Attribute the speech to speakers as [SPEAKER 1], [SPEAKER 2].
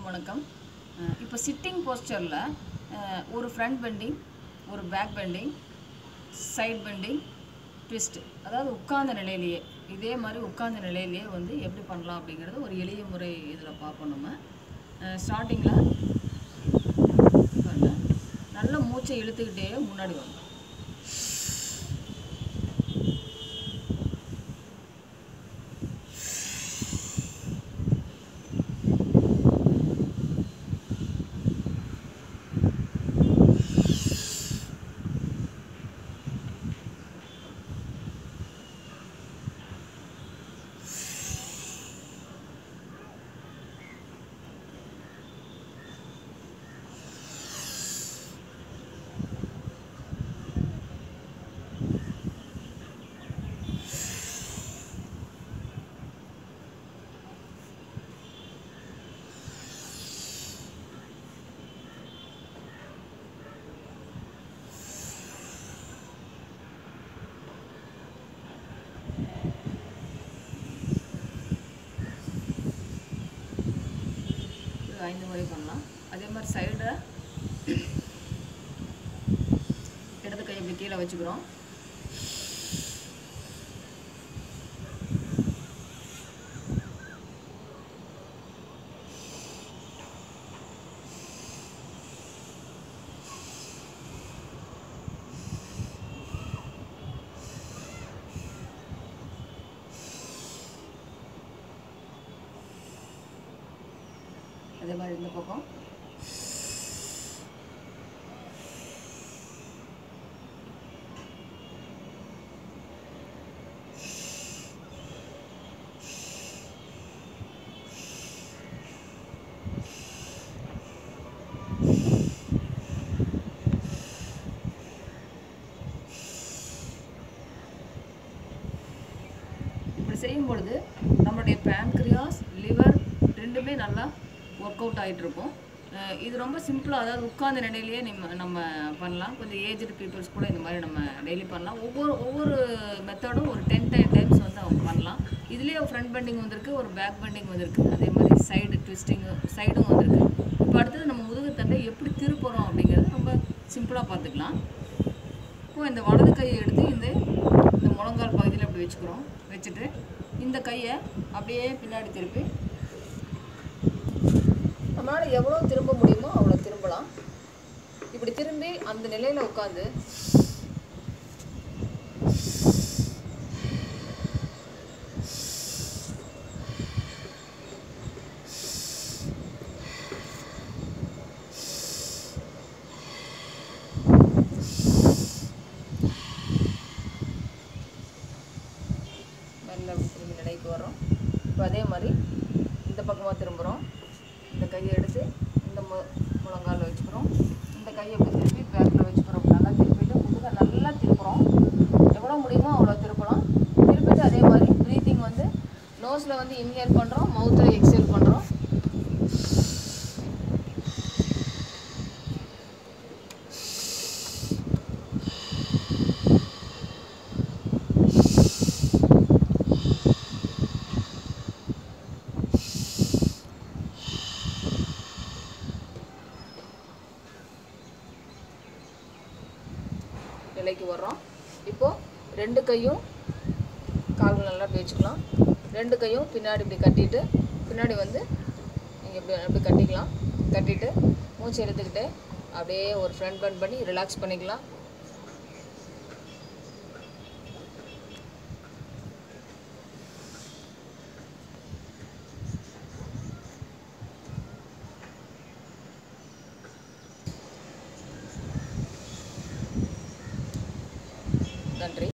[SPEAKER 1] அனைவருக்கும் வணக்கம் அஹ் இப்போ சிட்டிங் போஸ்டரில் ஒரு ஃப்ரண்ட் பெண்டிங் ஒரு back bending side bending twist அதாவது உட்கார்ந்த நிலையிலேயே இதே மாதிரி உட்கார்ந்த நிலையிலேயே வந்து எப்படி பண்ணலாம் அப்படிங்கிறது ஒரு எளிய முறை இதில் பார்ப்போம் நம்ம ஸ்டார்டிங்கில் நல்ல மூச்சை இழுத்துக்கிட்டே முன்னாடி வரணும் இது ஐந்து முறை பண்ணலாம் அதே மாதிரி சைடை இடது கை இப்படி கீழே வச்சுக்கிறோம் அதே மாதிரி இந்த பக்கம் இப்படி செய்யும் பொழுது நம்மளுடைய பேன்க்ரியாஸ் லிவர் ரெண்டுமே நல்லா ஒர்க் அவுட் ஆகிட்டு இருக்கும் அஹ் இது ரொம்ப சிம்பிளாக அதாவது உட்கார்ந்த நிலையிலேயே நம்ம நம்ம பண்ணலாம் கொஞ்சம் ஏஜ்டு பீப்புள்ஸ் கூட இந்த மாதிரி நம்ம டெய்லி பண்ணலாம் ஒவ்வொரு ஒவ்வொரு மெத்தடும் ஒரு டென் டென் டைம்ஸ் வந்து அவங்க பண்ணலாம் இதுலேயே ஃப்ரண்ட் பெண்டிங் வந்திருக்கு ஒரு பேக் பெண்டிங் வந்திருக்கு அதே மாதிரி சைடு ட்விஸ்டிங்கு சைடும் வந்திருக்கு இப்போ அடுத்தது நம்ம முதுகுத்தண்டை எப்படி திருப்புறோம் அப்படிங்கிறது ரொம்ப சிம்பிளாக பார்த்துக்கலாம் இப்போ இந்த வலது கையை எடுத்து இந்த இந்த முழங்கால் பகுதியில் அப்படி வச்சுக்கிறோம் வச்சுட்டு இந்த கையை அப்படியே பின்னாடி திருப்பி நம்மளால் எவ்வளோ திரும்ப முடியுமோ அவ்வளோ திரும்பலாம் இப்படி திரும்பி அந்த நிலையில் உட்காந்து மெல்ல அப்படி திரும்பி நிலைக்கு வரோம் இப்போ அதே மாதிரி இந்த பக்கமாக திரும்புகிறோம் இந்த கையை எடுத்து இந்த மு முழங்காலில் வச்சுக்கிறோம் இந்த கையை இப்படி திருப்பி பேக்கில் வச்சுக்கிறோம் நல்லா திருப்பிட்டு முதுக நல்லா திருப்புறோம் எவ்வளோ முடியுமோ அவ்வளோ திருப்பலாம் திருப்பிட்டு அதே மாதிரி ப்ரீத்திங் வந்து நோஸில் வந்து இன்ஹேல் பண்ணுறோம் மவுத்தில் எக்ஸேல் பண்ணுறோம் நிலைக்கு வர்றோம் இப்போது ரெண்டு கையும் கால்கள் நல்லா இப்படி வச்சுக்கலாம் ரெண்டு கையும் பின்னாடி இப்படி கட்டிட்டு பின்னாடி வந்து நீங்கள் இப்படி அப்படி கட்டிக்கலாம் கட்டிட்டு மூச்சு எடுத்துக்கிட்டு அப்படியே ஒரு ஃப்ரண்ட் பண்ட் பண்ணி ரிலாக்ஸ் பண்ணிக்கலாம் நன்றி